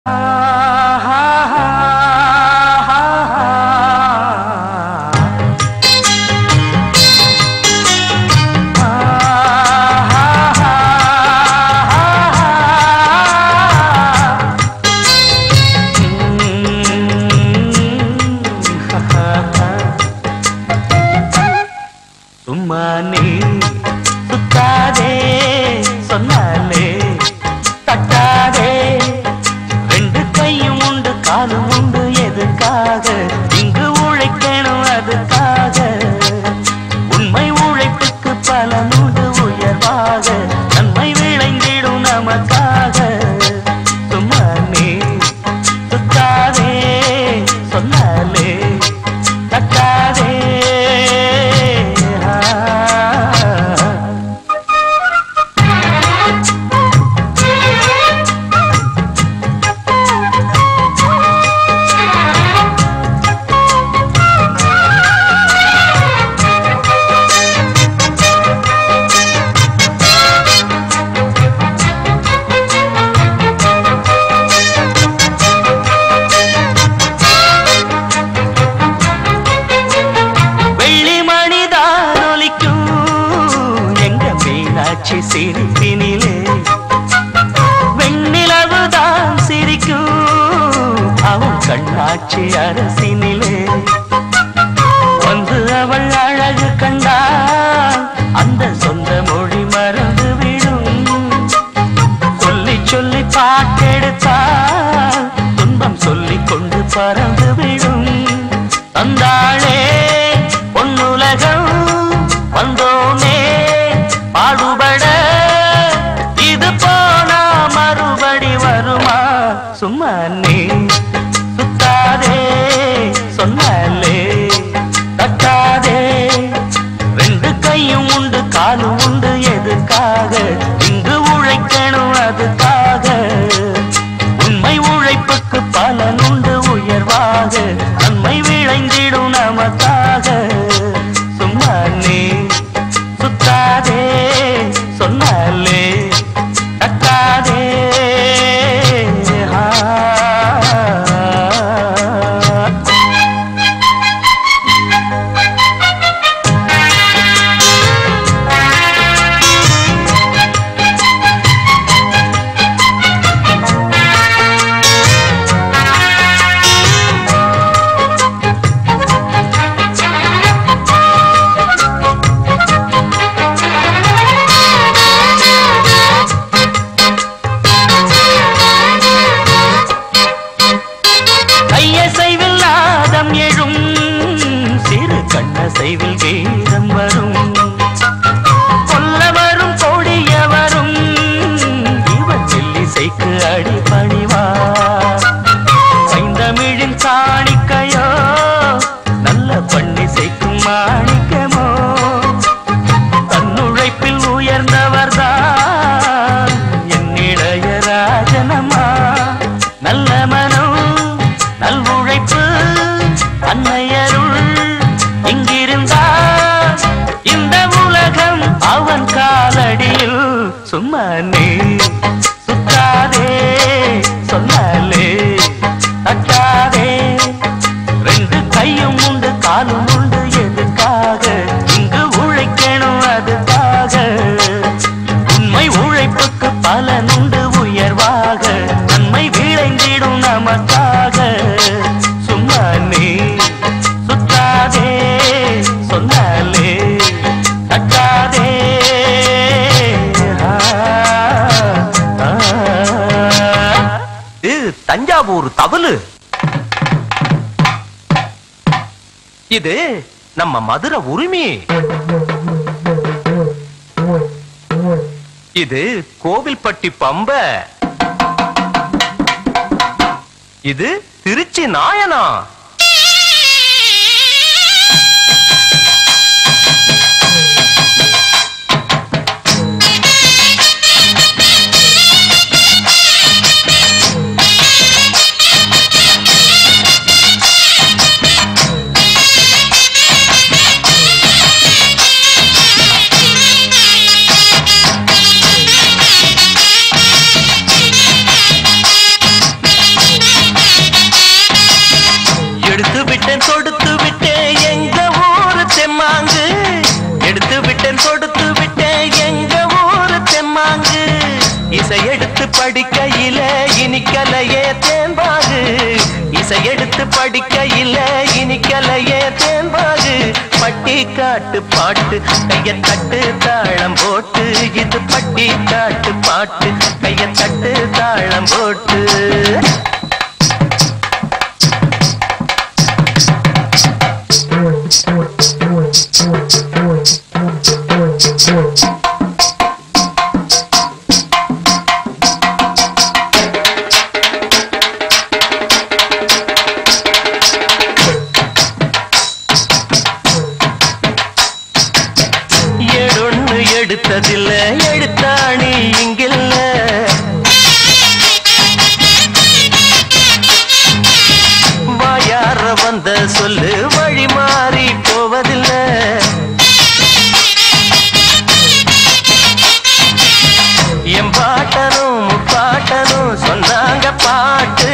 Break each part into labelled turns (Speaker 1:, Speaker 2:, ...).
Speaker 1: சும்மா நீ சுத்தாதே சொன்னாலே தட்டாதே ரெண்டு கையும் உண்டு காலும் உண்டு எதுக்காக இங்கு உழைக்கணும் அதுக்காக உண்மை உழைப்புக்கு பலன் உண்டு உயர்வாக நன்மை விளைந்திடும் நமக்காக சும்மா நீ சுத்தாதே சொன்னாலே தட்டாதே ஆ. வெள்ளி மணிதான் ஒலிக்கும் எங்க மீனாட்சி சிரிப்பினிலே வெண்ணிலவுதான் சிரிக்கும் அவன் கண்ணாட்சி அரசினிலே வந்து அவள் அழகு கண்டால் அந்த சொந்த மொழி மறந்து விடும் சொல்லி சொல்லி பாட்டெடுத்தால் துன்பம் சொல்லிக் கொண்டு பறந்து விடும் தந்தாளே பொன்னுலகம் வந்தோமே பாடுபட இது போனா மறுபடி வருமா சும்மா நீ சுத்தாதே சொன்னாலே தட்டாதே ரெண்டு கையும் உண்டு காலும் உண்டு எதுக்காக இங்கு உழைக்கணும் அதுக்காக உண்மை உழைப்புக்கு பலன் உண்டு உயர்வாக நன்மை விளைந்திடும் நமக்காக சும்மா நீ சுத்தாதே சொன்னாலே தட்டாதே ஆ. கையசைவில் நாதம் எழும் சிறு கண்ணசைவில் கீதம் வரும் கொல்ல வரும் கொடிய வரும் இவன் செல்லிசைக்கு அடி பணிவா சைந்தமிழின் காணிக்கையோ நல்ல பண்ணிசைக்கும் மாணிக்கமோ தன்னுழைப்பில் உயர்ந்தவர்தான் என் இளையராஜனம்மா நல்ல மனம் நல் உழைப்பு அன்னையருள் இங்கிருந்தால் இந்த உலகம் அவன் காலடியில் சும்மா நீ சுத்தாதே சொன்னாலே தட்டாதே ரெண்டு கையும் உண்டு காலும் உண்டு எதுக்காக இங்கு உழைக்கணும் அதுக்காக உண்மை உழைப்புக்கு பலன் உண்டு உயர்வாக நன்மை விளைந்திடும் நமக்காக சும்மா நீ சுத்தாதே சொன்னாலே தட்டாதே ஆ, ஆ.
Speaker 2: இது தஞ்சாவூர் தவளு இது நம்ம மதுரை உரிமை இது கோவில்பட்டி பம்ப இது திருச்சி நாயனா படிக்கையில இனிக்கலையே தேன்பாகு இசை எடுத்து படிக்கையில இனிக்கலையே தேன்பாகு பட்டி காட்டு பாட்டு கைய தட்டு தாளம் போட்டு இது பட்டி காட்டு பாட்டு கைய தட்டு தாளம் போட்டு ஏடொன்னு எடுத்ததில்ல எடுத்தாணி இங்கில்ல வாயார வந்த சொல்லு வழி மாறி போவதில்லை என் பாட்டனும் முப்பாட்டனும் சொன்னாங்க பாட்டு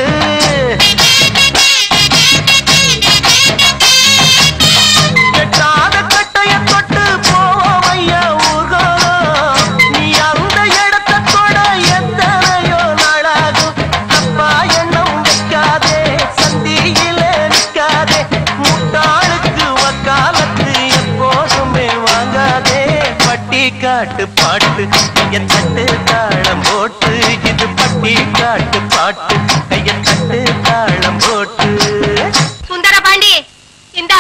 Speaker 2: கெட்டாத கட்டைய தொட்டு போவையா ஊர்கோலம் நீ அந்த இடத்தை தொட எத்தனையோ நாளாகும் அப்பா எண்ணம் வைக்காதே சந்தியில நிக்காதே முட்டாளுக்கு வக்காலத்து எப்போதுமே வாங்காதே பட்டி காட்டு பாட்டு கைய தட்டு தாளம் போட்டு இது பட்டி காட்டு பாட்டு கைய தட்டு தாளம் போட்டு
Speaker 3: சுந்தர பாண்டி இந்தா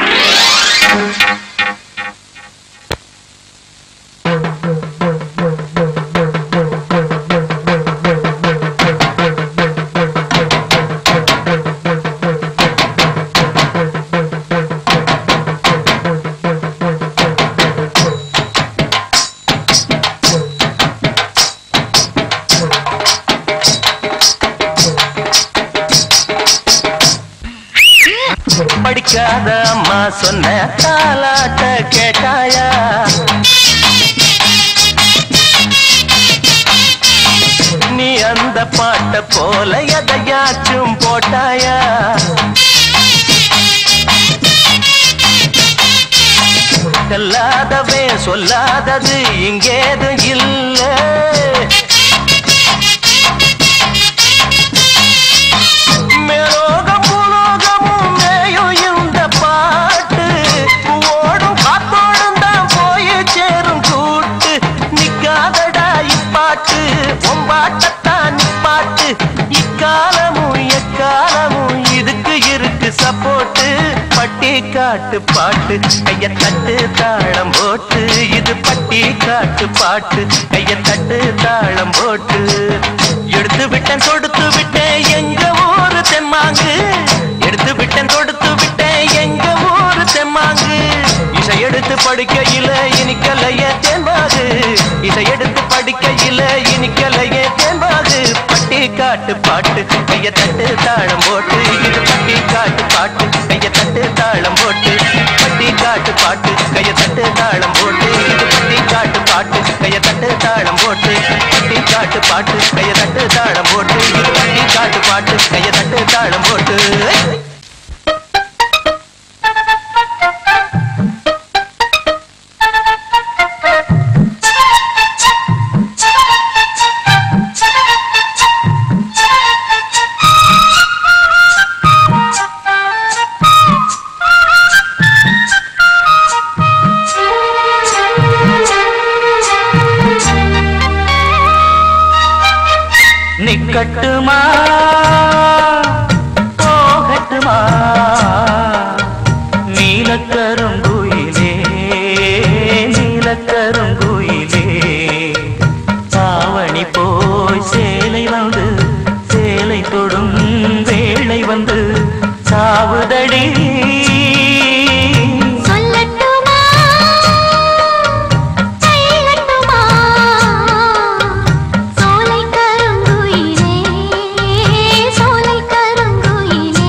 Speaker 2: படிக்காத அம்மா சொன்ன தாலாட்ட கேட்டாயா நீ அந்த பாட்ட போல எதையாச்சும் போட்டாயா கல்லாதவே சொல்லாதது இங்கேதும் இல்லை மேலோகம் பூலோகமும் மேயும் இந்த பாட்டு ஓடும் காத்தோடும் தான் போய் சேரும் கூட்டு நிக்காதடா இப்பாட்டு ஒம்பாட்டத்தான் நிப்பாட்டு இக்காலமும் எக்காலமும் இதுக்கு இருக்கு சப்போட்டு பட்டி காட்டு பாட்டு கைய தட்டு தாளம் போட்டு இது பட்டி காட்டு பாட்டு கைய தட்டு தாளம் போட்டு எடுத்து விட்டேன் தொடுத்து விட்டேன் எங்க ஊரு தெம்மாங்கு எடுத்து விட்டேன் தொடுத்து விட்டேன் எங்க ஊரு தெம்மாங்கு இசை எடுத்து படிக்கையில இனிக்கலைய தேன்பாகு இசை எடுத்து படிக்கையில இனிக்கலைய தேன்பாகு பட்டி காட்டு பாட்டு கைய தட்டு தாளம் போட்டு இது பட்டி காட்டு பாட்டு கைய தட்டு தாளம் போட்டு பட்டி காட்டு பாட்டு கைய தட்டு தாளம் போட்டு இது பட்டி காட்டு பாட்டு கைய தட்டு தாளம் போட்டு பட்டி காட்டு பாட்டு கைய தட்டு தாளம் போட்டு இது பட்டி காட்டு பாட்டு கைய தட்டு தாளம் போட்டு
Speaker 1: நிக்கட்டுமா போகட்டுமா நீலக்கருங்குயிலே நீலக்கருங்குயிலே சாவணி போய் சேலை வந்து சேலை தொடும் வேளை வந்து சாவுதடி
Speaker 3: சொல்லட்டுமா சொல்லட்டுமா சோலை கருங்குயிலே சோலை கருங்குயிலே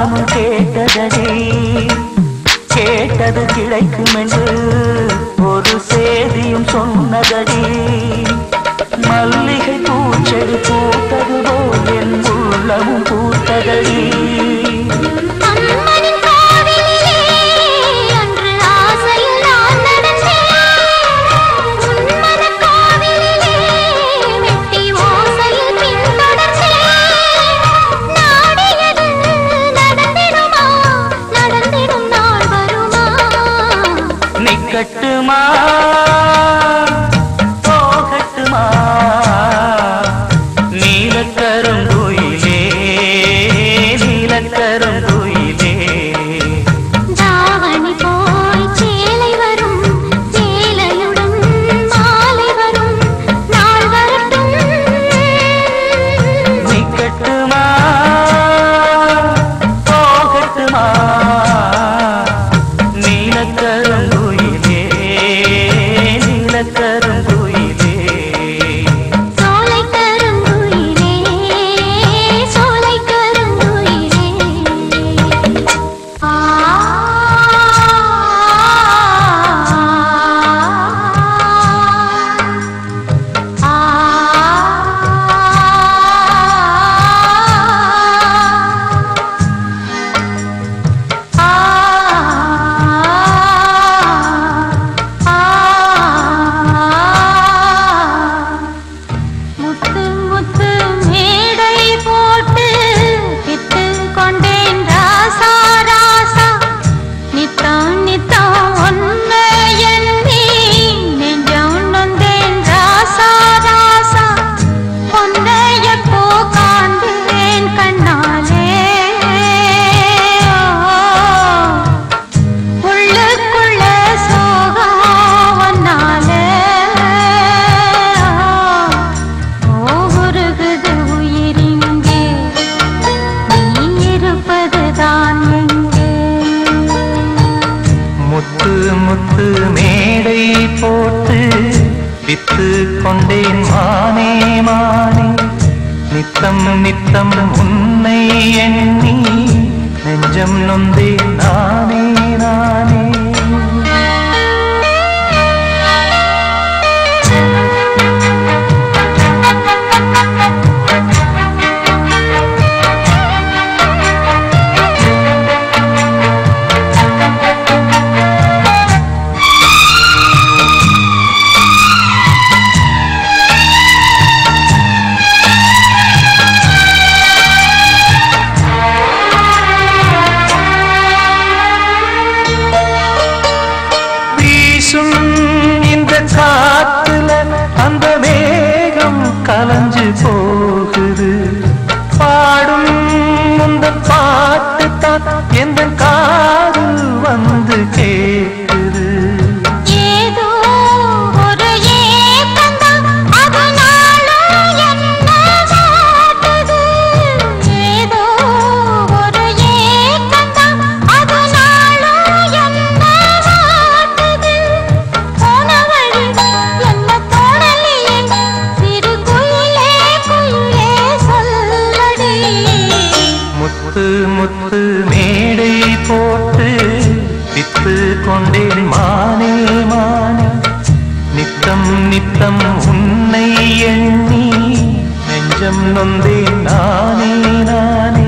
Speaker 1: காலமும் கேட்டதடி கேட்டது கிடைக்கும் என்று ஒரு செய்தியும் சொன்னதடி மல்லிகை பூச்செடி பூத்தது போல் என் உள்ளமும் பூத்ததடி
Speaker 3: அம்மனின் கோவிலிலே அன்று ஆசையில் நான் நடந்தேன் உன்மனக் கோவிலிலே வெட்டி ஓசையில் பின்தொடர்ந்தேன் நாடியது நடந்திடுமா நடந்திடும் நாள் வருமா
Speaker 1: நிக்கட்டுமா போகட்டுமா நீலக்கருங்குயிலே நீலக்கருங்குயிலே
Speaker 3: தாவணி போய் சேலை வரும் சேலையுடன் மாலை வரும் நாள் வரட்டும்
Speaker 1: நிக்கட்டுமா போகட்டுமா நீலக்கருங்குயிலே நீலக்கருங்குயிலே
Speaker 3: சோலை கருங்குயிலே சோலை கருங்குயிலே ஆ முத்து முத்து மேடை போட்டு விட்டு கொண்டேன் ராசா ராசா நித்தம் நித்தம் ஒன்னை எண்ணி நெஞ்சம் நொந்தேன் ராசா ராசா பொன்னைய பூ காண்பேன் கண்ணாலே உள்ளுக்குள்ள சோகம் ஒன்னாலே ஓகுருகுது உயிரிங்கே நீ இருப்பதுதான் எங்கே
Speaker 1: முத்து முத்து மேடை போட்டு வித்து கொண்டேன் மானே மானே நித்தம் நித்தம் உன்னை எண்ணி நெஞ்சம் நொந்தேன் நானே நானே வீசும் இந்த காத்துல அந்த மேகம் கலைஞ்சு போகுது பாடும் இந்த பாட்டு தான் எந்த காது வந்து கேக்குது
Speaker 3: ஏதோ ஒரு ஏக்கந்தான் அதனாலும் என்ன வாட்டுது ஏதோ ஒரு ஏக்கந்தான் அதனாலும் என்ன வாட்டுது போன வழி என்ன தோணலையே சிறு குயிலே குயிலே சொல்லடி
Speaker 1: முத்து முத்து மேடை போட்டு வித்து கொண்டேன் மானே மானே நித்தம் நித்தம் உன்னை எண்ணி நெஞ்சம் நொந்தேன் நானே நானே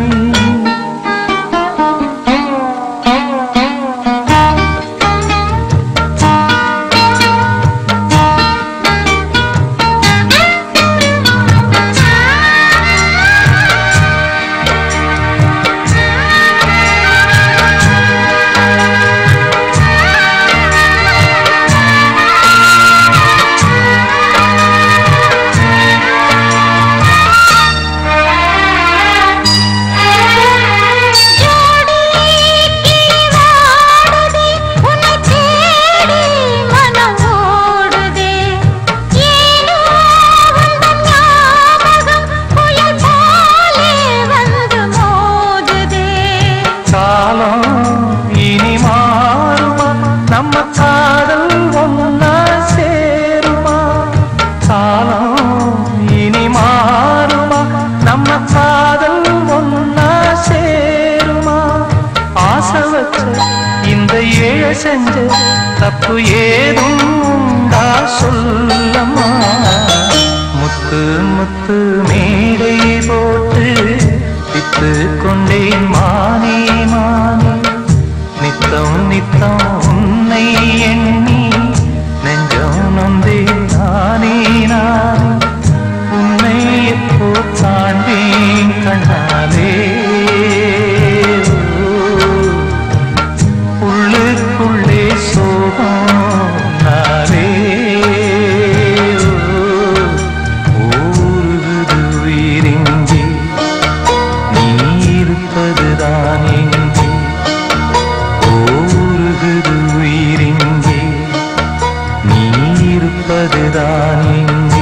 Speaker 2: வச்ச இந்த ஏழ செஞ்ச தப்பு ஏதும் உண்டா சொல்லம்மா முத்து முத்து மேடை போட்டு வித்து கொண்டேன் மானே மானே நித்தம் நித்தம் உன்னை எண்ணி நெஞ்சம் நொந்தே நானே நானே உன்னை எப்போ காண்பேன் கண்ணாலே உள்ளுக்குள்ளே சோகம் நாளே ஊருகுது உயிரிங்கே நீ இருப்பதுதான் எங்கே ஊருகுது உயிரிங்கே நீ இருப்பதுதான் எங்கே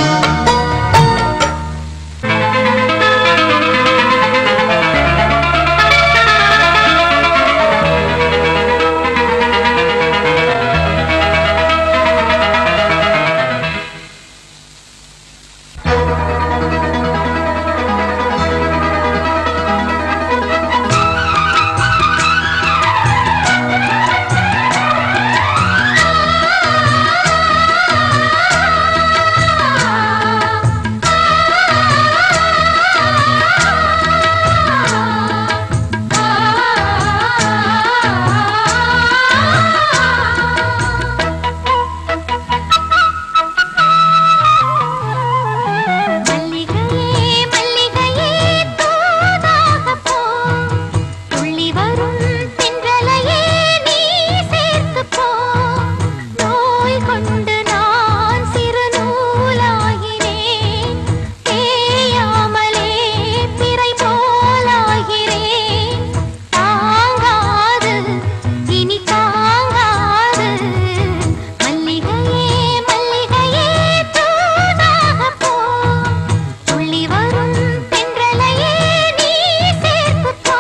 Speaker 3: மல்லிகையே மல்லிகையே தூதாக போ துள்ளி வரும் தென்றலையே நீ சேர்த்து போ நோய் கொண்டு நான் சிறு நூலாகிறேன் தேயாமலே பிறை போலாகிறேன் தாங்காது இனி தாங்காது மல்லிகையே மல்லிகையே தூதாக போ துள்ளி வரும் தென்றலையே நீ சேர்த்து போ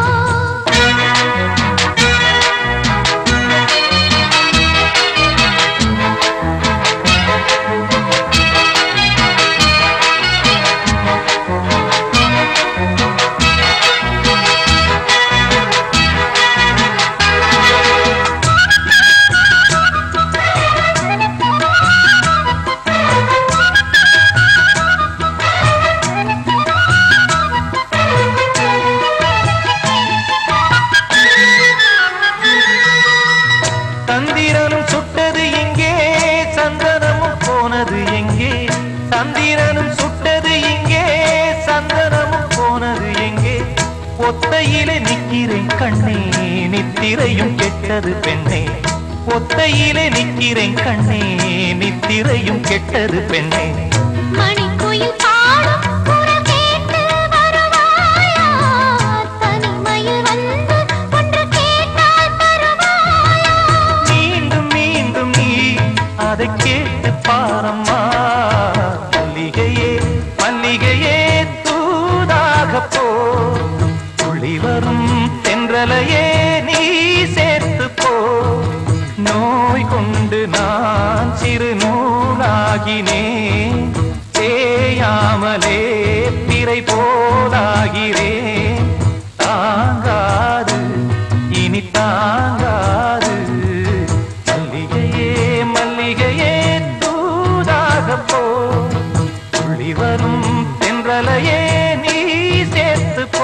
Speaker 2: தந்திரனும் சுட்டது எங்கே சந்தனமும் போனது எங்கே தந்திரனும் சுட்டது எங்கே சந்தனமும் போனது எங்கே ஒத்தையிலே நிக்கிறேன் கண்ணே நித்திரையும் கெட்டது பெண்ணே ஒத்தையிலே நிக்கிறேன் கண்ணே நித்திரையும் கெட்டது பெண்ணே
Speaker 3: மணிக்குயில் பாடும் குரல் கேட்டு வருவாயா தனிமையில் வந்து ஒன்று கேட்டால் தருவாயா
Speaker 2: மீண்டும் மீண்டும் நீ அதை கேட்டு பாரம்மா மல்லிகையே மல்லிகையே தூதாக போ துளி வரும் தென்றலையே நீ சேர்த்து போ நோய் கொண்டு நான் சிறு நூலாகினேன் தேயாமலே பிறை போலாகிறேன் தாங்காது இனி தாங்காது மல்லிகையே மல்லிகையே தூதாக போ துள்ளி வரும் தென்றலையே நீ சேர்த்து போ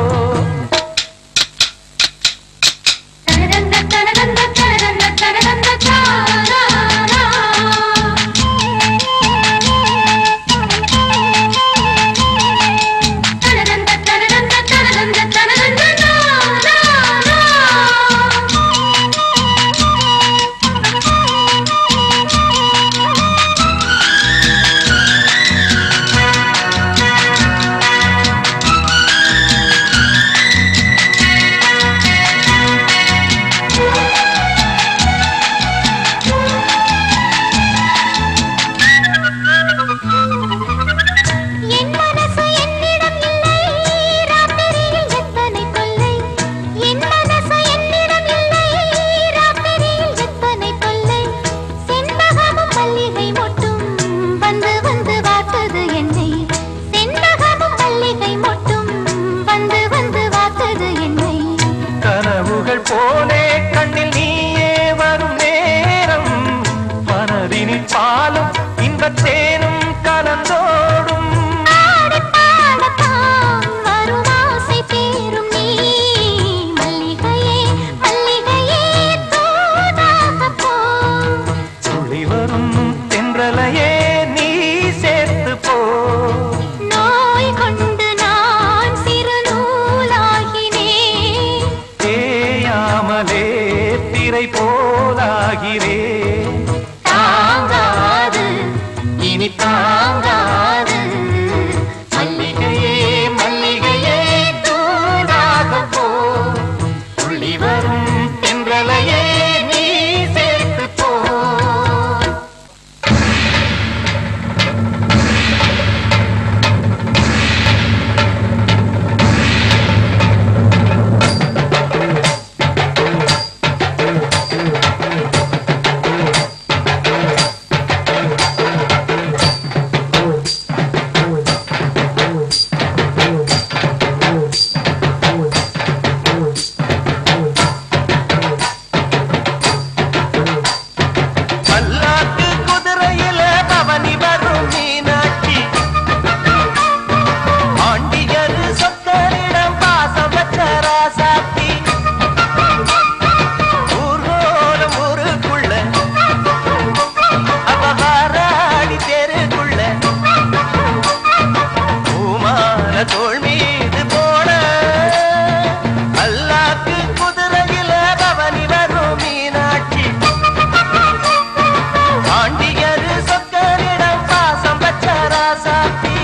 Speaker 3: தனதந்த தனதந்த தனதந்த தனதந்த தாராரா. தனதந்த தனதந்த தனதந்த தனதந்த தாராரா. என் மனசு என்னிடம் இல்லை ராத்திரியில் எத்தனை தொல்லை என் மனசு என்னிடம் இல்லை ராத்திரியில் எத்தனை தொல்லை செண்பகமும் மல்லிகை மொட்டும் வந்து வந்து வாட்டது என்னை செண்பகமும் மல்லிகை மொட்டும் வந்து வந்து வாட்டது என்னை
Speaker 2: கனவுகள் துகள் போலே கண்ணில் நீயே வரும் நேரம் மனதினில் பாலும் இன்பத்தேனும் கலந்தோடும்
Speaker 3: பாடப் பாடத்தான் வரும் ஆசை தீரும் நீ. மல்லிகையே, மல்லிகையே, தூதாகப் போ.
Speaker 2: துளி வரும் தென்றலையே நீ சேர்த்து போ
Speaker 3: நோய் கொண்டு நான் சிறு நூலாகினேன்.
Speaker 2: தேயாமலே திரை போலாகிறே
Speaker 3: தாங்காது, இனி தாங்காது.
Speaker 2: மல்லிகையே மல்லிகையே தூதாக போ துள்ளி வரும் தென்றலையே நீ சேர்த்து போ பல்லாக்கு குதிரையில பவனி வரும் மீனாட்சி ஆண்டியரு சொத்தரிடம் பாசம் வச்ச ராசாத்தி ஊர்கோலம் ஊருக்குள்ள அபகாராடி தெருக்குள்ள பூமால தோள் மீது போட பல்லாக்கு குதிரையில பவனி வரும் மீனாட்சி பாண்டியரு சொக்கரிடம் பாசம் வச்ச ராசாத்தி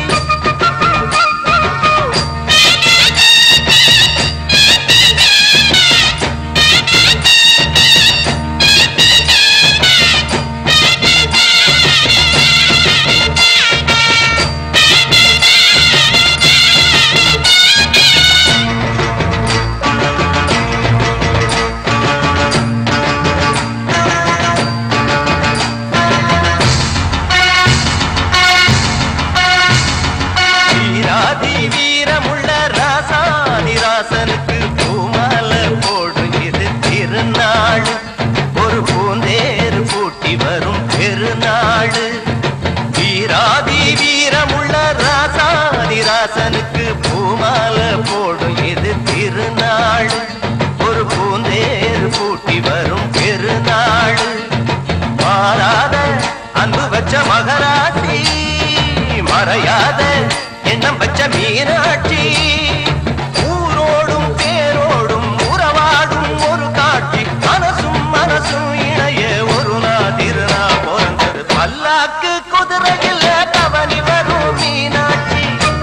Speaker 2: வீராதி வீரமுள்ள ராசாதி ராசனுக்கு பூமால போடும் இது திருநாள் ஒரு பூந்தேர் பூட்டி வரும் பெருநாள் வீராதி வீரமுள்ள ராசாதி ராசனுக்கு பூமால போடும் இது திருநாள் ஒரு பூந்தேர் பூட்டி வரும் பெருநாள் மாறாத அன்பு வச்ச மகராசி மறையாத எண்ணம் வச்ச மீனாட்சி ஊரோடும் பேரோடும் உறவாடும் ஒரு காட்சி மனசும் மனசும் இணைய ஒரு நாள் திருநா பிறந்தது பல்லாக்கு குதிரையில் கவனி வரும் மீனாட்சி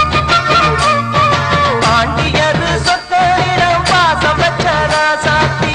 Speaker 2: பாண்டியரு சொத்தரிடம் பாசம் வச்ச ராசாத்தி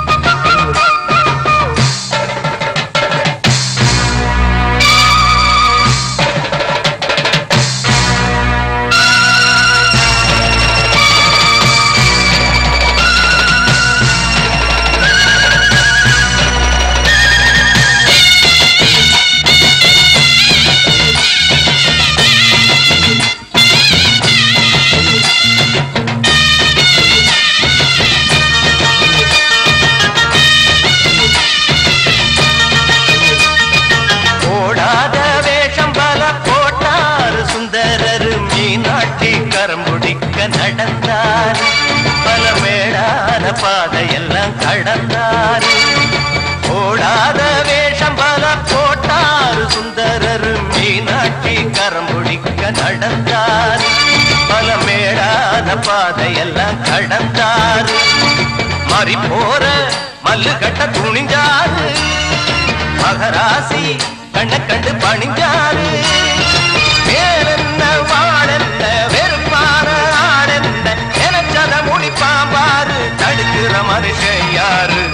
Speaker 2: போடாத வேஷம் பல போட்டார் சுந்தரர் மீனாட்சி கரம்புடிக்க நடந்தார் பல மேடான பாதையெல்லாம் கடந்தார் போடாத வேஷம் பல போட்டார் சுந்தரர் மீனாட்சி கரம்புடிக்க நடந்தார் பல மேடான பாதையெல்லாம் கடந்தார் மாறி போற மல்லு கட்ட துணிஞ்சாரு மகராசி கண்ண கண்டு பணிஞ்சாரு வேறென்ன வாழென்ன வெறுப்பான ஆடென்ன நினைச்சத முடிப்பான் பாரு தடுக்கிற மனுஷன் யாரு